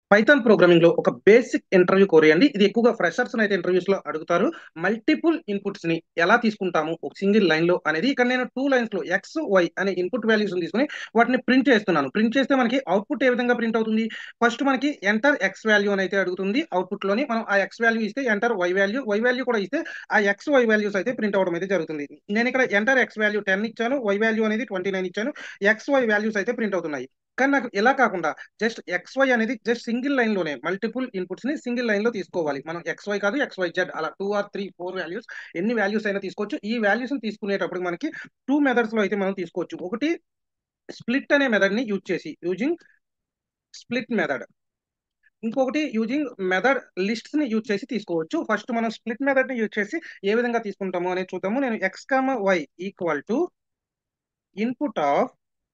Python programming లో ఒక basic interview కోరి అండి ఇది ఎక్కువగా ఫ్రెషర్స్ అయితే ఇంటర్వ్యూస్ లో అడుగుతారు మల్టిపుల్ ఇన్పుట్స్ ని ఎలా తీసుకుంటాము ఒక సింగిల్ లైన్ లో అనేది ఇక్కడ నేను టూ లైన్స్ లో ఎక్స్ వై అనే ఇన్పుట్ వాల్యూస్ తీసుకుని వాటిని ప్రింట్ చేస్తున్నాను ప్రింట్ చేస్తే మనకి అవుట్పుట్ ఏ విధంగా ప్రింట్ అవుతుంది ఫస్ట్ మనకి ఎంటర్ ఎక్స్ వాల్యూ అని అయితే అడుగుతుంది అవుట్పుట్ లోని మనం ఆ ఎక్స్ వాల్యూ ఇస్తే enter Y value Y value కూడా ఇస్తే ఆ ఎక్స్ వై వాల్యూస్ అయితే ప్రింట్ అవడం అయితే జరుగుతుంది నేను ఇక్కడ ఎంటర్ ఎక్స్ వాల్యూ టెన్ ఇచ్చాను వై వాల్యూ అనేది ట్వంటీ నైన్ ఇచ్చాను ఎక్స్ వై వాల్యూస్ అయితే ప్రింట్ అవుతున్నాయి కానీ నాకు ఇలా కాకుండా జస్ట్ ఎక్స్ వై అనేది జస్ట్ సింగిల్ లైన్ లోనే మల్టిపుల్ ఇన్పుట్స్ ని సింగిల్ లైన్ లో తీసుకోవాలి మనం ఎక్స్ వై కాదు ఎక్స్ వై జెడ్ అలా two are three four values ఎన్ని వాల్యూస్ అయినా తీసుకోవచ్చు ఈ వాల్యూస్ ని తీసుకునేటప్పుడు మనకి టూ మెథడ్స్ లో అయితే మనం తీసుకోవచ్చు ఒకటి స్ప్లిట్ అనే మెథడ్ ని యూజ్ చేసి యూజింగ్ స్ప్లిట్ మెథడ్ ఇంకొకటి యూజింగ్ మెథడ్ లిస్ట్స్ ని యూజ్ చేసి తీసుకోవచ్చు ఫస్ట్ మనం స్ప్లిట్ మెథడ్ ని యూజ్ చేసి ఏ విధంగా తీసుకుంటాము అనేది చూద్దాము నేను X comma Y equal to input of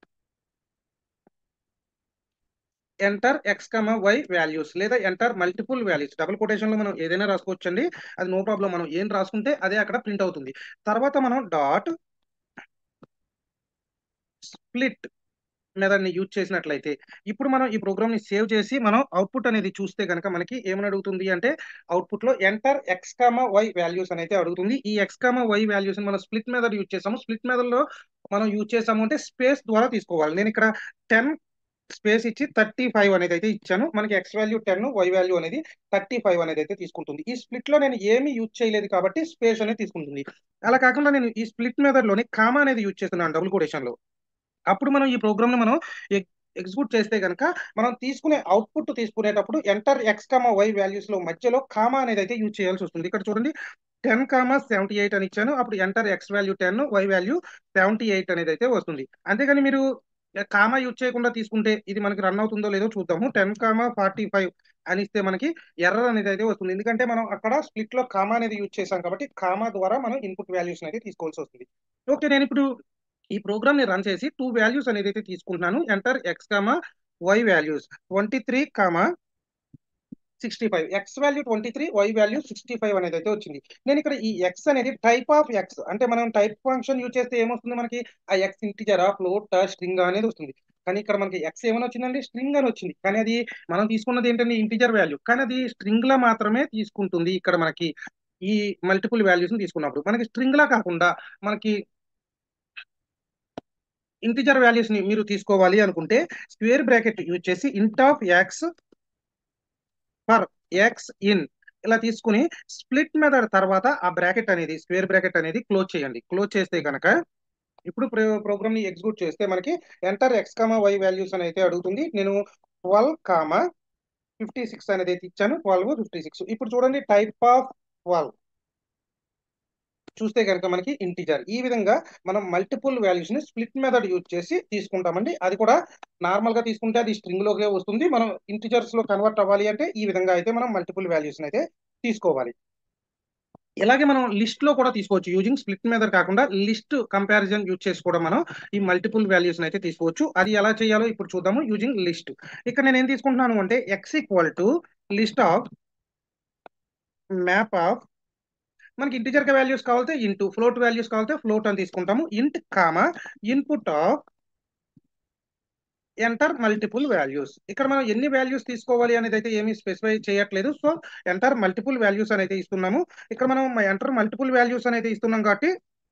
enter X comma Y values లేదా enter multiple values double quotation లో మనం ఏదైనా రాసుకోవచ్చు అండి అది నో ప్రాబ్లం మనం ఏం రాసుకుంటే అదే అక్కడ ప్రింట్ అవుతుంది తర్వాత మనం డాట్ స్ప్లిట్ మెథడ్ ని యూజ్ చేసినట్లయితే ఇప్పుడు మనం ఈ ప్రోగ్రామ్ ని సేవ్ చేసి మనం అవుట్పుట్ అనేది చూస్తే కనుక మనకి ఏమని అడుగుతుంది అంటే అవుట్పుట్ లో enter X comma Y values అని అయితే అడుగుతుంది ఈ ఎక్స్ కామ వై వాల్యూస్ మనం స్ప్లిట్ మెథడ్ యూజ్ చేసాము స్ప్లిట్ మెథడ్ లో మనం యూజ్ చేసాము అంటే స్పేస్ ద్వారా తీసుకోవాలి నేను ఇక్కడ టెన్ స్పేస్ ఇచ్చి థర్టీ ఫైవ్ అనేది అయితే ఇచ్చాను మనకి X value ten Y value అనేది థర్టీ ఫైవ్ అనేది అయితే తీసుకుంటుంది ఈ స్ప్లిట్ లో నేను ఏమి యూజ్ చేయలేదు కాబట్టి స్పేస్ అనేది తీసుకుంటుంది అలా కాకుండా నేను ఈ స్ప్లిట్ మెథడ్ లోని కామా అనేది యూజ్ చేస్తున్నాను డబుల్ కొటేషన్ లో అప్పుడు మనం ఈ ప్రోగ్రామ్ ని మనం ఎగ్జిక్యూట్ చేస్తే కనుక మనం తీసుకునే అవుట్పుట్ తీసుకునేటప్పుడు enter X comma Y values లో మధ్యలో కామా అనేది అయితే యూజ్ చేయాల్సి వస్తుంది ఇక్కడ చూడండి టెన్ కామా సెవెంటీ ఎయిట్ అని ఇచ్చాను అప్పుడు enter X value ten Y value seventy eight అనేది అయితే వస్తుంది అంతేగాని మీరు కామా యూజ్ చేయకుండా తీసుకుంటే ఇది మనకి రన్ అవుతుందో లేదో చూద్దాము టెన్ కామా ఫార్టీ ఫైవ్ అని ఇస్తే మనకి ఎర్రర్ అనేది అయితే వస్తుంది ఎందుకంటే మనం అక్కడ స్ప్లిట్ లో కామా అనేది యూజ్ చేసాం కాబట్టి కామా ద్వారా మనం ఇన్పుట్ వాల్యూస్ అయితే తీసుకోవాల్సి వస్తుంది ఓకే నేను ఇప్పుడు ఈ ప్రోగ్రామ్ ని రన్ చేసి టూ వాల్యూస్ అనేది అయితే తీసుకుంటున్నాను enter X comma Y values twenty three comma sixty five X value twenty three Y value sixty five అనేది అయితే వచ్చింది నేను ఇక్కడ ఈ ఎక్స్ అనేది టైప్ ఆఫ్ ఎక్స్ అంటే మనం టైప్ ఫంక్షన్ యూజ్ చేస్తే ఏమొస్తుంది మనకి ఆ ఎక్స్ ఇంటిజరా ఫ్లోట్ స్ట్రింగ్ అనేది వస్తుంది కానీ ఇక్కడ మనకి ఎక్స్ ఏమైనా వచ్చిందండి స్ట్రింగ్ అని వచ్చింది కానీ అది మనం తీసుకున్నది ఏంటంటే ఇంటిజర్ వాల్యూ కానీ అది స్ట్రింగ్ లా మాత్రమే తీసుకుంటుంది ఇక్కడ మనకి ఈ మల్టిపుల్ వాల్యూస్ తీసుకున్నప్పుడు మనకి స్ట్రింగ్ లా కాకుండా మనకి ఇంటిజర్ వాల్యూస్ ని మీరు తీసుకోవాలి అనుకుంటే స్క్వేర్ బ్రాకెట్ యూజ్ చేసి int of X for X in ఇలా తీసుకుని స్ప్లిట్ మెథడ్ తర్వాత ఆ బ్రాకెట్ అనేది స్క్వేర్ బ్రాకెట్ అనేది క్లోజ్ చేయండి క్లోజ్ చేస్తే కనుక ఇప్పుడు ప్రోగ్రామ్ ని ఎగ్జిక్యూట్ చేస్తే మనకి enter X comma Y values అని అయితే అడుగుతుంది నేను ట్వెల్వ్ కామా ఫిఫ్టీ సిక్స్ అనేది అయితే ఇచ్చాను ట్వెల్వ్ ఫిఫ్టీ సిక్స్ ఇప్పుడు చూడండి టైప్ ఆఫ్ ట్వెల్వ్ చూస్తే కనుక మనకి ఇంటిజర్ ఈ విధంగా మనం మల్టిపుల్ వాల్యూస్ ని స్ప్లిట్ మెథడ్ యూజ్ చేసి తీసుకుంటామండి అది కూడా నార్మల్ గా తీసుకుంటే అది స్ట్రింగ్ లోకే వస్తుంది మనం ఇంటిజర్స్ లో కన్వర్ట్ అవ్వాలి అంటే ఈ విధంగా అయితే మనం మల్టిపుల్ వాల్యూస్ అయితే తీసుకోవాలి ఇలాగే మనం లిస్ట్ లో కూడా తీసుకోవచ్చు యూజింగ్ స్ప్లిట్ మెథడ్ కాకుండా లిస్ట్ కంపారిజన్ యూజ్ చేసి కూడా మనం ఈ మల్టిపుల్ వాల్యూస్ అయితే తీసుకోవచ్చు అది ఎలా చేయాలో ఇప్పుడు చూద్దాము యూజింగ్ లిస్ట్ ఇక్కడ నేను ఏం తీసుకుంటున్నాను అంటే X equal to list of map of మనకి ఇంటిజర్ వాల్యూస్ కావాలితే ఇంటూ ఫ్లోట్ వాల్యూస్ కావాలితే ఫ్లోట్ అని తీసుకుంటాము int comma input of enter multiple values ఇక్కడ మనం ఎన్ని వాల్యూస్ తీసుకోవాలి అనేది అయితే ఏమీ స్పెసిఫై చేయట్లేదు సో ఎంటర్ మల్టిపుల్ వాల్యూస్ అనేది ఇస్తున్నాము ఇక్కడ మనం ఎంటర్ మల్టిపుల్ వాల్యూస్ అనేది ఇస్తున్నాం కాబట్టి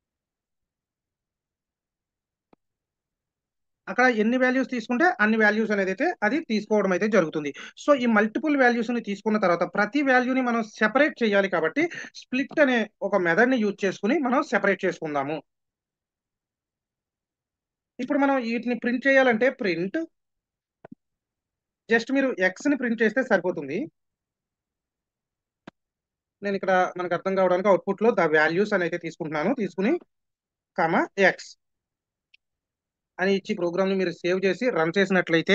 అక్కడ ఎన్ని వాల్యూస్ తీసుకుంటే అన్ని వాల్యూస్ అనేది అయితే అది తీసుకోవడం అయితే జరుగుతుంది సో ఈ మల్టిపుల్ వాల్యూస్ ని తీసుకున్న తర్వాత ప్రతి వాల్యూని మనం సెపరేట్ చేయాలి కాబట్టి స్ప్లిట్ అనే ఒక మెథడ్ ని యూజ్ చేసుకుని మనం సెపరేట్ చేసుకుందాము ఇప్పుడు మనం వీటిని ప్రింట్ చేయాలంటే ప్రింట్ జస్ట్ మీరు ఎక్స్ ని ప్రింట్ చేస్తే సరిపోతుంది నేను ఇక్కడ మనకు అర్థం కావడానికి అవుట్పుట్ లో ద వాల్యూస్ అని అయితే తీసుకుంటున్నాను తీసుకుని కామా ఎక్స్ అని ఇచ్చి ప్రోగ్రామ్ ని మీరు సేవ్ చేసి రన్ చేసినట్లయితే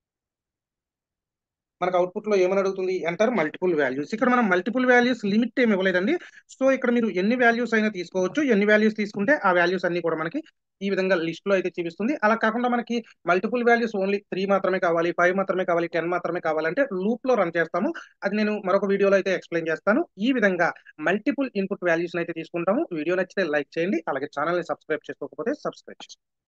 మనకు అవుట్పుట్ లో ఏమని అడుగుతుంది ఎంటర్ మల్టిపుల్ వాల్యూస్ ఇక్కడ మనం మల్టిపుల్ వాల్యూస్ లిమిట్ ఏమి ఇవ్వలేదండి సో ఇక్కడ మీరు ఎన్ని వాల్యూస్ అయినా తీసుకోవచ్చు ఎన్ని వాల్యూస్ తీసుకుంటే ఆ వాల్యూస్ అన్ని కూడా మనకి ఈ విధంగా లిస్ట్ లో అయితే చూపిస్తుంది అలా కాకుండా మనకి మల్టిపుల్ వాల్యూస్ ఓన్లీ త్రీ మాత్రమే కావాలి ఫైవ్ మాత్రమే కావాలి టెన్ మాత్రమే కావాలంటే లూప్ లో రన్ చేస్తాము అది నేను మరొక వీడియోలో అయితే ఎక్స్ప్లెయిన్ చేస్తాను ఈ విధంగా మల్టిపుల్ ఇన్పుట్ వాల్యూస్ అయితే తీసుకుంటాము వీడియో నచ్చితే లైక్ చేయండి అలాగే ఛానల్ ని సబ్స్క్రైబ్ చేసుకోకపోతే సబ్స్క్రైబ్ చేసుకోండి